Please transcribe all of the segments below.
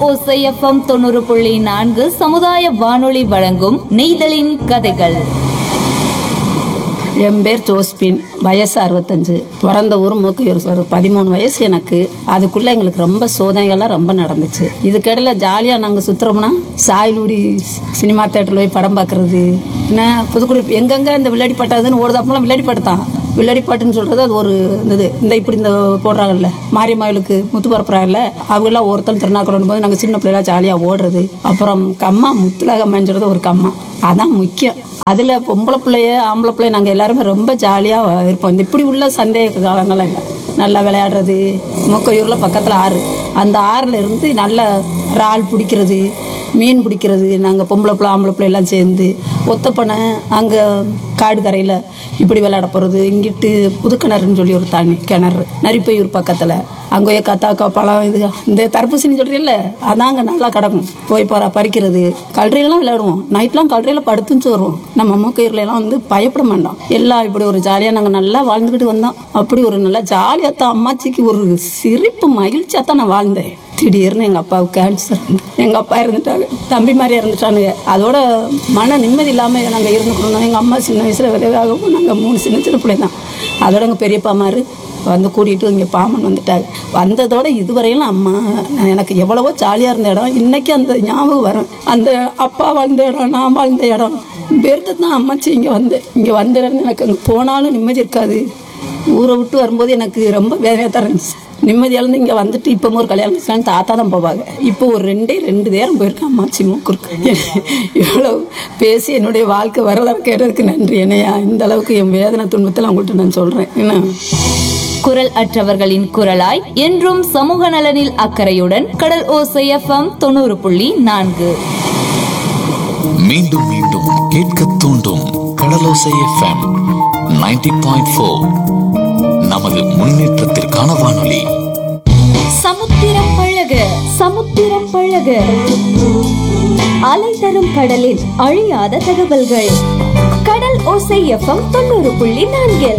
ஓசை எஃப்எம் தொண்ணூறு புள்ளி நான்கு சமுதாய வானொலி வழங்கும் நெய்தலின் கதைகள் என் பேர் ஜோஸ்பின் வயசு அறுபத்தஞ்சு பிறந்த ஊர் மூக்கையூர் சார் பதிமூணு வயசு எனக்கு அதுக்குள்ள எங்களுக்கு ரொம்ப சோதனைகள்லாம் ரொம்ப நடந்துச்சு இதுக்கிடையில ஜாலியாக நாங்கள் சுற்றுறோம்னா சாயலூடி சினிமா தேட்டரில் போய் படம் பார்க்கறது என்ன புதுக்குடி எங்கெங்க இந்த விளையாடி பாட்டாதுன்னு ஓடுதாப்பெல்லாம் விளையாடி பாட்டு தான் விளையாடி பாட்டுன்னு சொல்றது அது ஒரு இது இந்த இப்படி இந்த போடுறாங்கல்ல மாரியம்மாவிலுக்கு முத்து பரப்புறாங்கல்ல அவங்கெல்லாம் ஒருத்தர் திருநாக்கணும் போது நாங்கள் சின்ன பிள்ளைலாம் ஜாலியாக ஓடுறது அப்புறம் கம்மா முத்துலகம்மான்றது ஒரு கம்மா அதான் முக்கியம் அதுல பொம்பளை பிள்ளைய ஆம்பளை பிள்ளைய நாங்க எல்லாருமே ரொம்ப ஜாலியா இருப்போம் இந்த இப்படி உள்ள சந்தேக காலங்கள்லாம் இல்லை நல்லா விளையாடுறது மூக்கையூர்ல பக்கத்துல ஆறு அந்த ஆறுல இருந்து நல்ல இறால் பிடிக்கிறது மீன் பிடிக்கிறது நாங்கள் பொம்பளை பிள்ளை ஆம்பளை பிள்ளை எல்லாம் சேர்ந்து ஒத்தப்பனை அங்கே காடு கரையில் இப்படி விளையாட போகிறது இங்கிட்டு புதுக்கிணறுன்னு சொல்லி ஒரு தண்ணி கிணறு நரிப்பையூர் பக்கத்தில் அங்கே போய் கத்தாக்கா பழம் இது இந்த தர்பூசணி சொல்கிறீல்ல அதான் அங்கே நல்லா கிடக்கும் போய் போகிற பறிக்கிறது கல்றையெல்லாம் விளையாடுவோம் நைட்லாம் கல்றையில் படுத்துச்சு வருவோம் நம்ம மூக்கையூர்ல எல்லாம் வந்து பயப்பட மாட்டோம் எல்லாம் இப்படி ஒரு ஜாலியாக நாங்கள் நல்லா வாழ்ந்துக்கிட்டு வந்தோம் அப்படி ஒரு நல்லா ஜாலியாக தான் அம்மாச்சிக்கு ஒரு சிரிப்பு மகிழ்ச்சியாக தான் நான் வாழ்ந்தேன் திடீர்னு எங்கள் அப்பாவுக்கு கேன்சர் எங்கள் அப்பா இறந்துட்டாங்க தம்பி மாதிரி இறந்துட்டானுங்க அதோட மன நிம்மதி இல்லாமல் நாங்கள் இருந்துக்கணும் எங்கள் அம்மா சின்ன வயசில் விதவாகவும் நாங்கள் மூணு சின்ன சின்ன பிள்ளை தான் அதோட எங்கள் பெரியப்பா மாதிரி வந்து கூட்டிகிட்டு இங்கே பாமன் வந்துட்டாங்க வந்ததோட இதுவரையிலும் அம்மா நான் எனக்கு எவ்வளவோ ஜாலியாக இருந்த இடம் இன்னைக்கு அந்த ஞாபகம் வரும் அந்த அப்பா வாழ்ந்த இடம் நான் வாழ்ந்த இடம் பெருத்து தான் அம்மாச்சி இங்கே வந்தேன் இங்கே வந்த இடம் எனக்கு அங்கே போனாலும் நிம்மதி இருக்காது ஊரை விட்டு வரும்போது எனக்கு ரொம்ப வேதனையாக தான் இருந்துச்சு நிம்மதியாக இருந்து இங்கே வந்துட்டு இப்போ ஒரு கல்யாணம் வச்சுலாம் தாத்தா தான் போவாங்க இப்போ ஒரு ரெண்டே ரெண்டு நேரம் போயிருக்கேன் அம்மாச்சி மூக்குருக்கு இவ்வளோ பேசி என்னுடைய வாழ்க்கை வரலாறு கேட்டதுக்கு நன்றி என்னையா இந்த அளவுக்கு என் வேதனை துன்பத்தில் உங்கள்கிட்ட நான் சொல்கிறேன் என்ன குரல் அற்றவர்களின் குரலாய் என்றும் சமூக நலனில் அக்கறையுடன் கடல் ஓசை எஃப்எம் தொண்ணூறு புள்ளி நான்கு மீண்டும் மீண்டும் கேட்க தூண்டும் கடலோசை எஃப்எம் 90.4 பாயிண்ட் ஃபோர் நமது முன்னேற்றத்திற்கான வானொலி சமுத்திரம் பழக சமுத்திரம் பழக அலை தரும் கடலில் அழியாத தகவல்கள் கடல் ஓசை எஃப்எம் தொண்ணூறு புள்ளி நான்கில்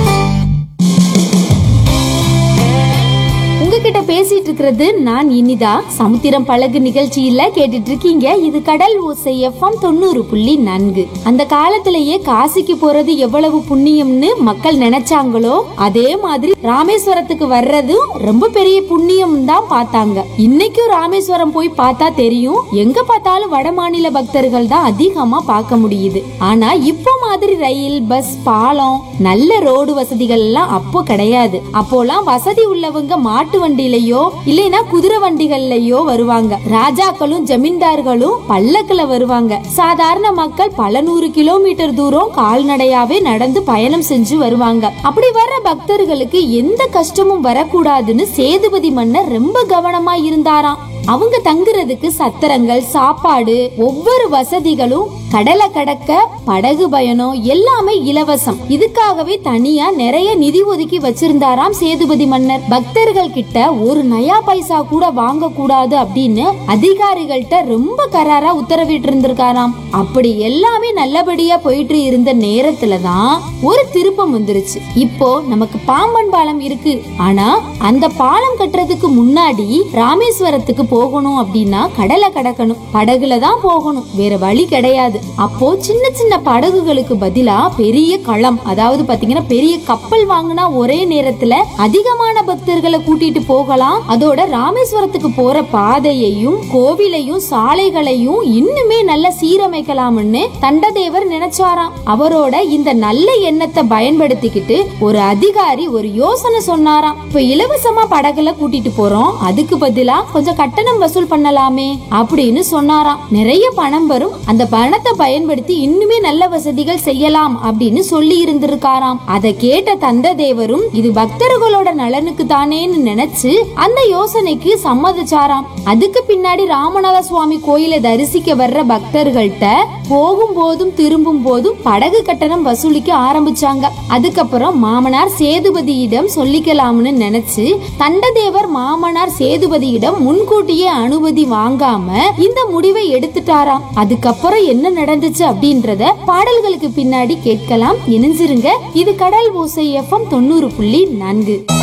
உங்ககிட்ட பேசிட்டு இருக்கிறது நான் இனிதா சமுத்திரம் பழகு நிகழ்ச்சியில கேட்டுட்டு இருக்கீங்க இது கடல் ஓசை எஃப்எம் தொண்ணூறு புள்ளி நான்கு அந்த காலத்திலேயே காசிக்கு போறது எவ்வளவு புண்ணியம்னு மக்கள் நினைச்சாங்களோ அதே மாதிரி ராமேஸ்வரத்துக்கு வர்றதும் ரொம்ப பெரிய புண்ணியம் தான் பார்த்தாங்க இன்னைக்கும் ராமேஸ்வரம் போய் பார்த்தா தெரியும் எங்க பார்த்தாலும் வட மாநில பக்தர்கள் தான் அதிகமா பார்க்க முடியுது ஆனா இப்போ மாதிரி ரயில் பஸ் பாலம் நல்ல ரோடு வசதிகள் எல்லாம் அப்போ கிடையாது அப்போலாம் வசதி உள்ளவங்க மாட்டு வண்டியிலயோ இல்லைன்னா குதிரை வண்டிகள்லயோ வருவாங்க ராஜாக்களும் ஜமீன்தார்களும் பல்லக்குல வருவாங்க சாதாரண மக்கள் பல நூறு கிலோமீட்டர் தூரம் கால்நடையாவே நடந்து பயணம் செஞ்சு வருவாங்க அப்படி வர்ற பக்தர்களுக்கு எந்த கஷ்டமும் வரக்கூடாதுன்னு சேதுபதி மன்னர் ரொம்ப கவனமா இருந்தாராம் அவங்க தங்குறதுக்கு சத்திரங்கள் சாப்பாடு ஒவ்வொரு வசதிகளும் கடலை கடக்க படகு பயணம் எல்லாமே இலவசம் இதுக்காகவே தனியா நிறைய நிதி ஒதுக்கி வச்சிருந்தாராம் சேதுபதி மன்னர் பக்தர்கள் கிட்ட ஒரு நயா பைசா கூட வாங்க கூடாது அப்படின்னு அதிகாரிகள்ட்ட ரொம்ப கராரா உத்தரவிட்டு இருந்திருக்காராம் அப்படி எல்லாமே நல்லபடியா போயிட்டு இருந்த நேரத்துல தான் ஒரு திருப்பம் வந்துருச்சு இப்போ நமக்கு பாம்பன் பாலம் இருக்கு ஆனா அந்த பாலம் கட்டுறதுக்கு முன்னாடி ராமேஸ்வரத்துக்கு போகணும் அப்படின்னா கடலை கடக்கணும் படகுல தான் போகணும் வேற வழி கிடையாது அப்போ சின்ன சின்ன படகுகளுக்கு பதிலா பெரிய களம் அதாவது பாத்தீங்கன்னா பெரிய கப்பல் வாங்கினா ஒரே நேரத்துல அதிகமான பக்தர்களை கூட்டிட்டு போகலாம் அதோட ராமேஸ்வரத்துக்கு போற பாதையையும் கோவிலையும் சாலைகளையும் இன்னுமே நல்ல சீரமைக்கலாம்னு தண்டதேவர் நினைச்சாராம் அவரோட இந்த நல்ல எண்ணத்தை பயன்படுத்திக்கிட்டு ஒரு அதிகாரி ஒரு யோசனை சொன்னாராம் இப்ப இலவசமா படகுல கூட்டிட்டு போறோம் அதுக்கு பதிலா கொஞ்சம் கட்டணம் வசூல் பண்ணலாமே அப்படின்னு சொன்னாராம் நிறைய பணம் வரும் அந்த பணத்தை பயன்படுத்தி இன்னுமே நல்ல வசதிகள் செய்யலாம் அப்படின்னு சொல்லி இருந்திருக்காராம் அதை கேட்ட தந்த தேவரும் இது பக்தர்களோட நலனுக்கு தானேன்னு நினைச்சு அந்த யோசனைக்கு சம்மதிச்சாராம் அதுக்கு பின்னாடி ராமநாத சுவாமி கோயிலை தரிசிக்க வர்ற பக்தர்கள்ட்ட போகும் போதும் திரும்பும் போதும் படகு கட்டணம் வசூலிக்க ஆரம்பிச்சாங்க அதுக்கப்புறம் மாமனார் சேதுபதியிடம் சொல்லிக்கலாம்னு நினைச்சு தண்டதேவர் மாமனார் சேதுபதியிடம் முன்கூட்டியே அனுமதி வாங்காம இந்த முடிவை எடுத்துட்டாராம் அதுக்கப்புறம் என்ன நடந்துச்சு அப்படின்றத பாடல்களுக்கு பின்னாடி கேட்கலாம் இணைஞ்சிருங்க இது கடல் ஓசை எஃப்எம் தொண்ணூறு புள்ளி நான்கு